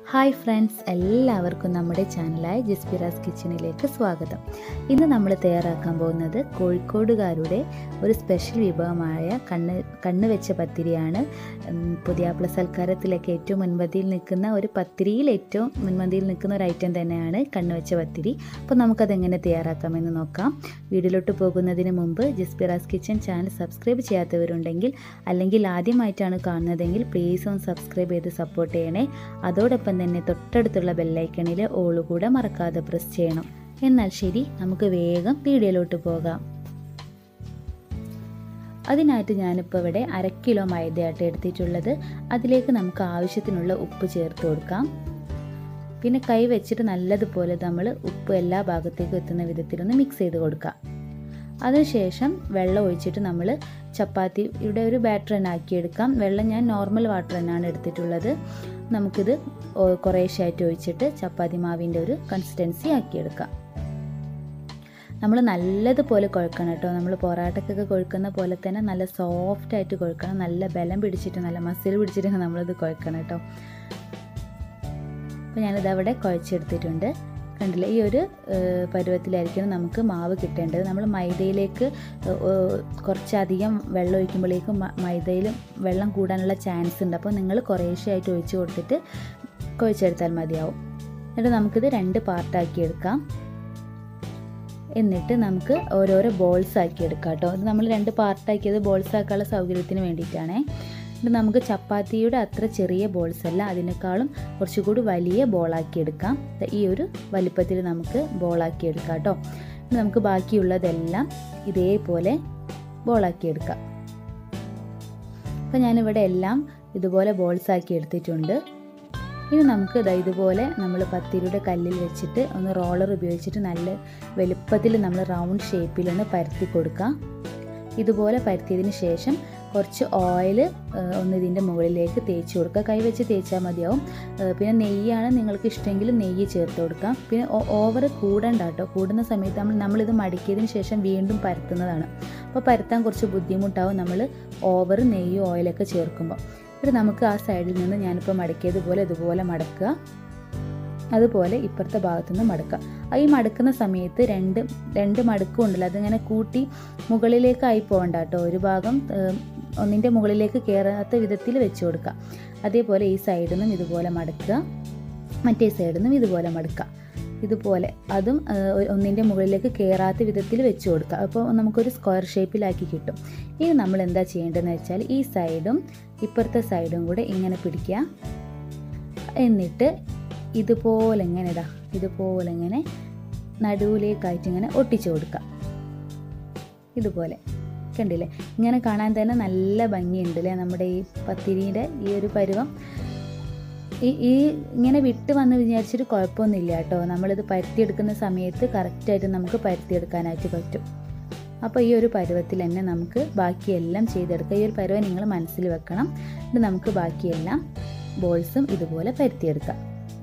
hi friends എല്ലാവർക്കും നമ്മുടെ ചാനലായ ജിസ്പിറാസ് കിച്ചണിലേക്ക് സ്വാഗതം ഇന്ന് നമ്മൾ തയ്യാറാക്കാൻ പോകുന്നത് കോഴിക്കോടുകാരുടെ ഒരു സ്പെഷ്യൽ വിഭവമായ കണ്ണ് കണ്ണ് വെച്ച പത്തിരിയാണ് ഉം, പുതിയാപ്ല സൽക്കാരത്തിലൊക്കെ ഏറ്റവും മുൻപന്തിയിൽ നിൽക്കുന്ന ഒരു പത്തിരിയിൽ ഏറ്റവും മുൻപന്തിയിൽ നിൽക്കുന്ന ഒരു ഐറ്റം തന്നെയാണ് കണ്ണ് വെച്ച പത്തിരി അപ്പോൾ നമുക്കതെങ്ങനെ തയ്യാറാക്കാമെന്ന് നോക്കാം വീഡിയോയിലോട്ട് പോകുന്നതിന് മുമ്പ് ജിസ്പിറാസ് കിച്ചൺ ചാനൽ സബ്സ്ക്രൈബ് ചെയ്യാത്തവരുണ്ടെങ്കിൽ അല്ലെങ്കിൽ ആദ്യമായിട്ടാണ് കാണുന്നതെങ്കിൽ പ്ലീസ് ഒന്ന് സബ്സ്ക്രൈബ് ചെയ്ത് സപ്പോർട്ട് ചെയ്യണേ അതോടൊപ്പം തന്നെ തൊട്ടടുത്തുള്ള ബെല്ലൈക്കണിൽ ഓള് കൂടെ മറക്കാതെ പ്രസ് ചെയ്യണം എന്നാൽ ശരി നമുക്ക് വേഗം വീഡിയോയിലോട്ട് പോകാം അതിനായിട്ട് ഞാനിപ്പോൾ ഇവിടെ അര കിലോ മൈദയായിട്ട് എടുത്തിട്ടുള്ളത് അതിലേക്ക് നമുക്ക് ആവശ്യത്തിനുള്ള ഉപ്പ് ചേർത്ത് കൊടുക്കാം പിന്നെ കൈ വെച്ചിട്ട് നല്ലതുപോലെ നമ്മൾ ഉപ്പ് എല്ലാ ഭാഗത്തേക്കും എത്തുന്ന വിധത്തിലൊന്ന് മിക്സ് ചെയ്ത് കൊടുക്കാം അതിനുശേഷം വെള്ളം ഒഴിച്ചിട്ട് നമ്മൾ ചപ്പാത്തിയുടെ ഒരു ബാറ്റർ തന്നെ ആക്കിയെടുക്കാം വെള്ളം ഞാൻ നോർമൽ വാട്ടർ തന്നെയാണ് എടുത്തിട്ടുള്ളത് നമുക്കിത് ഓ- കുറേശ്ശായിട്ട് ഒഴിച്ചിട്ട് ചപ്പാത്തി മാവിൻ്റെ ഒരു കൺസിസ്റ്റൻസി ആക്കിയെടുക്കാം നമ്മൾ നല്ലതുപോലെ കുഴക്കണം കേട്ടോ നമ്മൾ പൊറാട്ടക്കൊക്കെ കുഴക്കുന്ന പോലെ തന്നെ നല്ല സോഫ്റ്റ് ആയിട്ട് കുഴക്കണം നല്ല ബലം പിടിച്ചിട്ട് നല്ല മസിൽ പിടിച്ചിട്ട് നമ്മളിത് കുഴക്കണം കേട്ടോ അപ്പോൾ ഞാനിത് അവിടെ കുഴച്ചെടുത്തിട്ടുണ്ട് കണ്ടില്ലേ ഈ ഒരു ഏഹ്, പരുവത്തിലായിരിക്കണം നമുക്ക് മാവ് കിട്ടേണ്ടത് നമ്മൾ മൈദയിലേക്ക് ഏഹ്, ഏഹ്, കുറച്ചധികം വെള്ളം ഒഴിക്കുമ്പോഴേക്കും മ- മൈദയിൽ വെള്ളം കൂടാനുള്ള ചാൻസ് ഉണ്ട് അപ്പോൾ നിങ്ങൾ കുറേശ്ശെയായിട്ട് ഒഴിച്ച് കൊടുത്തിട്ട് കുഴച്ചെടുത്താൽ മതിയാവും എന്നിട്ട് നമുക്കിത് രണ്ട് പാർട്ടാക്കി എടുക്കാം എന്നിട്ട് നമുക്ക് ഓരോരോ ബോൾസ് ആക്കി എടുക്കാം കേട്ടോ ഇത് നമ്മൾ രണ്ട് പാർട്ടാക്കിയത് ബോൾസ് ആക്കാനുള്ള സൗകര്യത്തിന് വേണ്ടിയിട്ടാണേ ഇത് നമുക്ക് ചപ്പാത്തിയുടെ അത്ര ചെറിയ ബോൾസ് അല്ല അതിനേക്കാളും കുറച്ചുകൂടി വലിയ ബോളാക്കി എടുക്കാം ദാ ഈ ഒരു വലിപ്പത്തിൽ നമുക്ക് ബോളാക്കി എടുക്കാം കേട്ടോ ഇനി നമുക്ക് ബാക്കിയുള്ളതെല്ലാം ഇതേപോലെ ബോളാക്കി എടുക്കാം അപ്പം ഞാനിവിടെ എല്ലാം ഇതുപോലെ ബോൾസ് ആക്കി എടുത്തിട്ടുണ്ട് ഇനി നമുക്ക് ഇതാ ഇതുപോലെ നമ്മൾ പത്തിരിയുടെ കല്ലിൽ വെച്ചിട്ട് ഒന്ന് റോളർ ഉപയോഗിച്ചിട്ട് നല്ല വലുപ്പത്തിൽ നമ്മൾ റൗണ്ട് ഷേപ്പിലൊന്ന് പരത്തി കൊടുക്കാം ഇതുപോലെ പരത്തിയതിന് ശേഷം കുറച്ച് ഓയിൽ ഒന്ന് ഇതിൻ്റെ മുകളിലേക്ക് തേച്ച് കൊടുക്കുക കൈ വെച്ച് തേച്ചാൽ മതിയാവും ഏഹ് പിന്നെ നെയ്യാണ് നിങ്ങൾക്ക് ഇഷ്ടമെങ്കിൽ നെയ്യ് ചേർത്ത് കൊടുക്കാം പിന്നെ ഓവർ കൂടണ്ട കേട്ടോ കൂടുന്ന സമയത്ത് നമ്മൾ നമ്മളിത് മടക്കിയതിന് ശേഷം വീണ്ടും പരത്തുന്നതാണ് അപ്പോൾ പരത്താൻ കുറച്ച് ബുദ്ധിമുട്ടാവും നമ്മൾ ഓവർ നെയ്യും ഓയിലൊക്കെ ചേർക്കുമ്പോൾ എന്നിട്ട് നമുക്ക് ആ സൈഡിൽ നിന്ന് ഞാനിപ്പോൾ മടക്കിയതുപോലെ ഇതുപോലെ മടക്കുക അതുപോലെ ഇപ്പുറത്തെ ഭാഗത്തുനിന്ന് മടക്കുക ആ ഈ മടക്കുന്ന സമയത്ത് രണ്ട് രണ്ട് മടക്കും ഉണ്ടല്ലോ അതിങ്ങനെ കൂട്ടി മുകളിലേക്കായി പോകണ്ട കേട്ടോ ഒരു ഭാഗം ഏഹ്, ഒന്നിൻ്റെ മുകളിലേക്ക് കയറാത്ത വിധത്തിൽ വെച്ച് കൊടുക്കുക അതേപോലെ ഈ സൈഡിൽ നിന്നും ഇതുപോലെ മടക്കുക മറ്റേ സൈഡിൽ നിന്നും ഇതുപോലെ മടക്കുക ഇതുപോലെ അതും ഏഹ്, ഒരു- ഒന്നിൻ്റെ മുകളിലേക്ക് കയറാത്ത വിധത്തിൽ വെച്ച് കൊടുക്കുക അപ്പോൾ നമുക്കൊരു സ്ക്വയർ ഷേപ്പിലാക്കി കിട്ടും ഇനി നമ്മൾ എന്താ ചെയ്യേണ്ടതെന്ന് വെച്ചാൽ ഈ സൈഡും ഇപ്പുറത്തെ സൈഡും കൂടെ ഇങ്ങനെ പിടിക്കുക എന്നിട്ട് ഇതുപോലെ ഇങ്ങനെ ഇതാ ഇതുപോലെ ഇങ്ങനെ നടുവിലേക്കായിട്ട് ഇങ്ങനെ ഒട്ടിച്ചു കൊടുക്കുക ഇതുപോലെ കണ്ടില്ലേ ഇങ്ങനെ കാണാൻ തന്നെ നല്ല ഭംഗിയുണ്ട് അല്ലേ നമ്മുടെ ഈ പത്തിരിയുടെ ഈ ഒരു പരുവം ഈ ഈ ഇങ്ങനെ വിട്ട് വന്ന് വിചാരിച്ചിട്ട് കുഴപ്പമൊന്നുമില്ല കേട്ടോ നമ്മളിത് പരത്തിയെടുക്കുന്ന സമയത്ത് കറക്റ്റായിട്ട് നമുക്ക് പരത്തിയെടുക്കാനായിട്ട് പറ്റും അപ്പോൾ ഈ ഒരു പരുവത്തിൽ തന്നെ നമുക്ക് ബാക്കിയെല്ലാം ചെയ്തെടുക്കുക ഈ ഒരു പരുവം നിങ്ങൾ മനസ്സിൽ വെക്കണം ഇത് നമുക്ക് ബാക്കിയെല്ലാം ബോൾസും ഇതുപോലെ പരത്തിയെടുക്കാം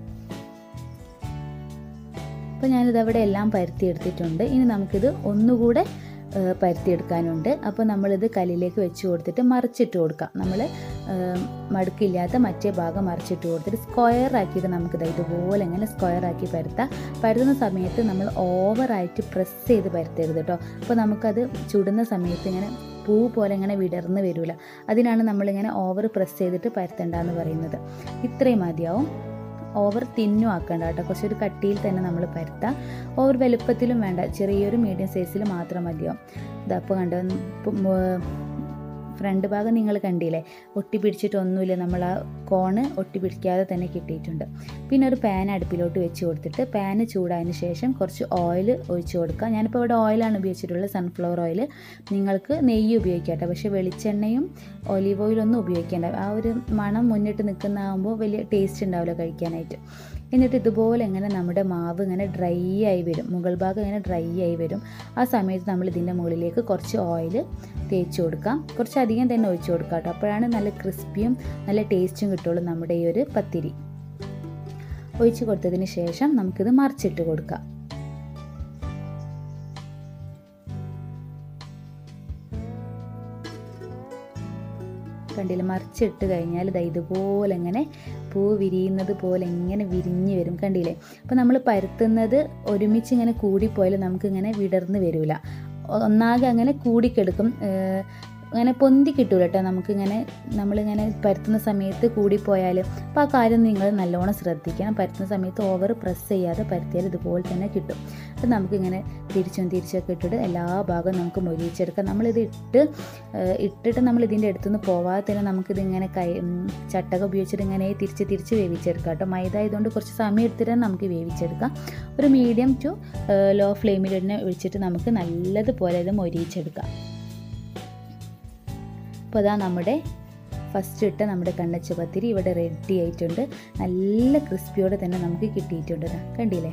അപ്പോൾ ഞാനിത് അവിടെ എല്ലാം പരത്തിയെടുത്തിട്ടുണ്ട് ഇനി നമുക്കിത് ഒന്നുകൂടെ ഏഹ്, പരത്തിയെടുക്കാനുണ്ട് അപ്പോൾ നമ്മളിത് കല്ലിലേക്ക് വെച്ച് കൊടുത്തിട്ട് മറിച്ചിട്ട് കൊടുക്കാം നമ്മൾ മടുക്കില്ലാത്ത മറ്റേ ഭാഗം മറിച്ചിട്ട് കൊടുത്തിട്ട് സ്ക്വയർ ആക്കിയിട്ട് നമുക്കിത് ഇതുപോലെ ഇങ്ങനെ സ്ക്വയർ ആക്കി പരത്താം പരത്തുന്ന സമയത്ത് നമ്മൾ ഓവറായിട്ട് പ്രസ് ചെയ്ത് പരത്തരുത് കേട്ടോ അപ്പോൾ നമുക്കത് ചുടുന്ന സമയത്ത് ഇങ്ങനെ പൂ പോലെ ഇങ്ങനെ വിടർന്ന് വരില്ല അതിനാണ് നമ്മളിങ്ങനെ ഓവർ പ്രസ് ചെയ്തിട്ട് പരത്തണ്ടെന്ന് പറയുന്നത് ഇത്രയും മതിയാവും ഓവർ തിന്നും ആക്കണ്ട കേട്ടോ കുറച്ചൊരു കട്ടിയിൽ തന്നെ നമ്മൾ പരത്താം ഓവർ വലുപ്പത്തിലും വേണ്ട ചെറിയൊരു മീഡിയം സൈസിൽ മാത്രം മതിയാവും ഇതപ്പോൾ കണ്ടോ ഇപ്പം, ഏർ, ഫ്രണ്ട് ഭാഗം നിങ്ങൾ കണ്ടില്ലേ ഒട്ടി പിടിച്ചിട്ടൊന്നുമില്ല നമ്മൾ ആ കോണ് ഒട്ടി പിടിക്കാതെ തന്നെ കിട്ടിയിട്ടുണ്ട് പിന്നെ ഒരു പാൻ അടുപ്പിലോട്ട് വെച്ച് കൊടുത്തിട്ട് പാന് ചൂടായതിന് ശേഷം കുറച്ച് ഓയിൽ ഒഴിച്ച് കൊടുക്കുക ഞാനിപ്പോൾ ഇവിടെ ഓയിലാണ് ഉപയോഗിച്ചിട്ടുള്ളത് സൺഫ്ലവർ ഓയിൽ നിങ്ങൾക്ക് നെയ്യ് ഉപയോഗിക്കാം കേട്ടോ പക്ഷേ വെളിച്ചെണ്ണയും ഒലീവ് ഓയിലൊന്നും ഉപയോഗിക്കേണ്ട ആ ഒരു മണം മുന്നിട്ട് നിൽക്കുന്നതാകുമ്പോൾ വലിയ ടേസ്റ്റ് ഉണ്ടാവില്ല കഴിക്കാനായിട്ട് എന്നിട്ട് ഇതുപോലെ ഇങ്ങനെ നമ്മുടെ മാവ് ഇങ്ങനെ ഡ്രൈ ആയി വരും മുകൾ ഭാഗം ഇങ്ങനെ ഡ്രൈ ആയി വരും ആ സമയത്ത് നമ്മൾ ഇതിൻ്റെ മുകളിലേക്ക് കുറച്ച് ഓയിൽ തേച്ച് കൊടുക്കാം കുറച്ച് അധികം തന്നെ ഒഴിച്ച് കൊടുക്കാം കേട്ടോ അപ്പോഴാണ് നല്ല ക്രിസ്പിയും നല്ല ടേസ്റ്റും കിട്ടുള്ളൂ നമ്മുടെ ഈ ഒരു പത്തിരി ഒഴിച്ച് കൊടുത്തതിന് ശേഷം നമുക്കിത് മറിച്ചിട്ട് കൊടുക്കാം കണ്ടില്ല മറിച്ചിട്ട് കഴിഞ്ഞാൽ ഇതാ ഇതുപോലെ ഇങ്ങനെ പൂ വിരിയുന്നത് പോലെ ഇങ്ങനെ വിരിഞ്ഞ് വരും കണ്ടില്ലേ അപ്പോൾ നമ്മൾ പരത്തുന്നത് ഒരുമിച്ച് ഇങ്ങനെ കൂടിപ്പോയാൽ നമുക്കിങ്ങനെ വിടർന്ന് വരില്ല ഒന്നാകെ അങ്ങനെ കൂടിക്കെടുക്കും ഏഹ് അങ്ങനെ പൊന്തി കിട്ടൂല കേട്ടോ നമുക്കിങ്ങനെ നമ്മളിങ്ങനെ പരത്തുന്ന സമയത്ത് കൂടിപ്പോയാൽ അപ്പോൾ ആ കാര്യം നിങ്ങൾ നല്ലോണം ശ്രദ്ധിക്കണം പരത്തുന്ന സമയത്ത് ഓവർ പ്രസ് ചെയ്യാതെ പരത്തിയാൽ ഇതുപോലെ തന്നെ കിട്ടും അപ്പോൾ നമുക്കിങ്ങനെ തിരിച്ചും തിരിച്ചൊക്കെ ഇട്ടിട്ട് എല്ലാ ഭാഗവും നമുക്ക് മൊരിയിച്ചെടുക്കാം നമ്മളിത് ഇട്ട് ഏഹ് ഇട്ടിട്ട് നമ്മൾ ഇതിൻ്റെ അടുത്തുനിന്ന് പോവാതെ തന്നെ നമുക്കിതിങ്ങനെ കൈ ഉം, ചട്ടക ഉപയോഗിച്ചിട്ട് ഇങ്ങനെ തിരിച്ച് തിരിച്ച് വേവിച്ചെടുക്കാം കേട്ടോ മൈദ ആയതുകൊണ്ട് കുറച്ച് സമയം എടുത്തിട്ട് തന്നെ നമുക്ക് വേവിച്ചെടുക്കാം ഒരു മീഡിയം ടു ലോ ഫ്ലെയിമിൽ തന്നെ ഒഴിച്ചിട്ട് നമുക്ക് നല്ലതുപോലെ ഇത് മൊരിയിച്ചെടുക്കാം അപ്പോൾ അതാ നമ്മുടെ ഫസ്റ്റ് ഇട്ട നമ്മുടെ കണ്ണച്ച പത്തിരി ഇവിടെ റെഡി ആയിട്ടുണ്ട് നല്ല ക്രിസ്പിയോടെ തന്നെ നമുക്ക് കിട്ടിയിട്ടുണ്ട് ദാ കണ്ടില്ലേ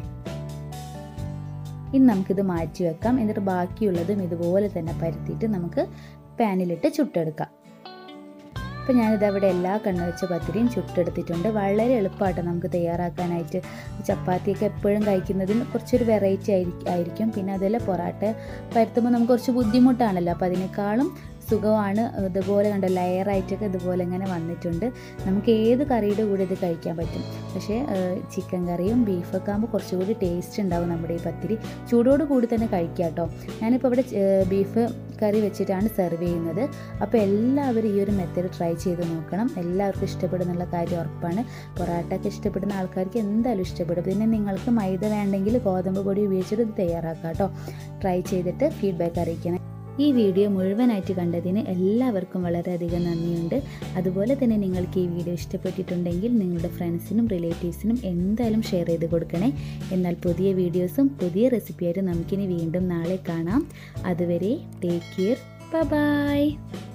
ഇനി നമുക്കിത് മാറ്റി വെക്കാം എന്നിട്ട് ബാക്കിയുള്ളതും ഇതുപോലെ തന്നെ പരത്തിയിട്ട് നമുക്ക് പാനിലിട്ട് ചുട്ടെടുക്കാം അപ്പോൾ ഞാനിത് അവിടെ എല്ലാ കണ്ണുവെച്ച പത്തിരിയും ചുട്ടെടുത്തിട്ടുണ്ട് വളരെ എളുപ്പമായിട്ട് നമുക്ക് തയ്യാറാക്കാനായിട്ട് ചപ്പാത്തിയൊക്കെ എപ്പോഴും കഴിക്കുന്നതിന് കുറച്ചൊരു വെറൈറ്റി ആയിരിക്കും പിന്നെ അതുപോലെ പൊറാട്ട പരത്തുമ്പോൾ നമുക്ക് കുറച്ച് ബുദ്ധിമുട്ടാണല്ലോ അപ്പോൾ അതിനേക്കാളും സുഖമാണ് ഇതുപോലെ കണ്ട ലെയറായിട്ടൊക്കെ ഇതുപോലെ ഇങ്ങനെ വന്നിട്ടുണ്ട് നമുക്ക് ഏത് കറിയുടെ കൂടെ ഇത് കഴിക്കാൻ പറ്റും പക്ഷേ ചിക്കൻ കറിയും ബീഫൊക്കെ ആകുമ്പോൾ കുറച്ചുകൂടി ടേസ്റ്റ് ഉണ്ടാവും നമ്മുടെ ഈ പത്തിരി ചൂടോട് കൂടി തന്നെ കഴിക്കാം കേട്ടോ ഞാനിപ്പോൾ ഇവിടെ ബീഫ് കറി വെച്ചിട്ടാണ് സെർവ് ചെയ്യുന്നത് അപ്പോൾ എല്ലാവരും ഈ ഒരു മെത്തേഡ് ട്രൈ ചെയ്ത് നോക്കണം എല്ലാവർക്കും ഇഷ്ടപ്പെടുന്നുള്ള കാര്യം ഉറപ്പാണ് പൊറാട്ടൊക്കെ ഇഷ്ടപ്പെടുന്ന ആൾക്കാർക്ക് എന്തായാലും ഇഷ്ടപ്പെടും പിന്നെ നിങ്ങൾക്ക് മൈദ വേണ്ടെങ്കിൽ ഗോതമ്പ് പൊടി ഉപയോഗിച്ചിട്ട് ഇത് തയ്യാറാക്കാം കേട്ടോ ട്രൈ ചെയ്തിട്ട് ഫീഡ്ബാക്ക് അറിയിക്കണം ഈ വീഡിയോ മുഴുവനായിട്ട് കണ്ടതിന് എല്ലാവർക്കും വളരെയധികം നന്ദിയുണ്ട് അതുപോലെ തന്നെ നിങ്ങൾക്ക് ഈ വീഡിയോ ഇഷ്ടപ്പെട്ടിട്ടുണ്ടെങ്കിൽ നിങ്ങളുടെ ഫ്രണ്ട്സിനും റിലേറ്റീവ്സിനും എന്തായാലും ഷെയർ ചെയ്ത് കൊടുക്കണേ എന്നാൽ പുതിയ വീഡിയോസും പുതിയ റെസിപ്പിയായിട്ട് നമുക്കിനി വീണ്ടും നാളെ കാണാം അതുവരെ ടേക്ക് കെയർ ബൈ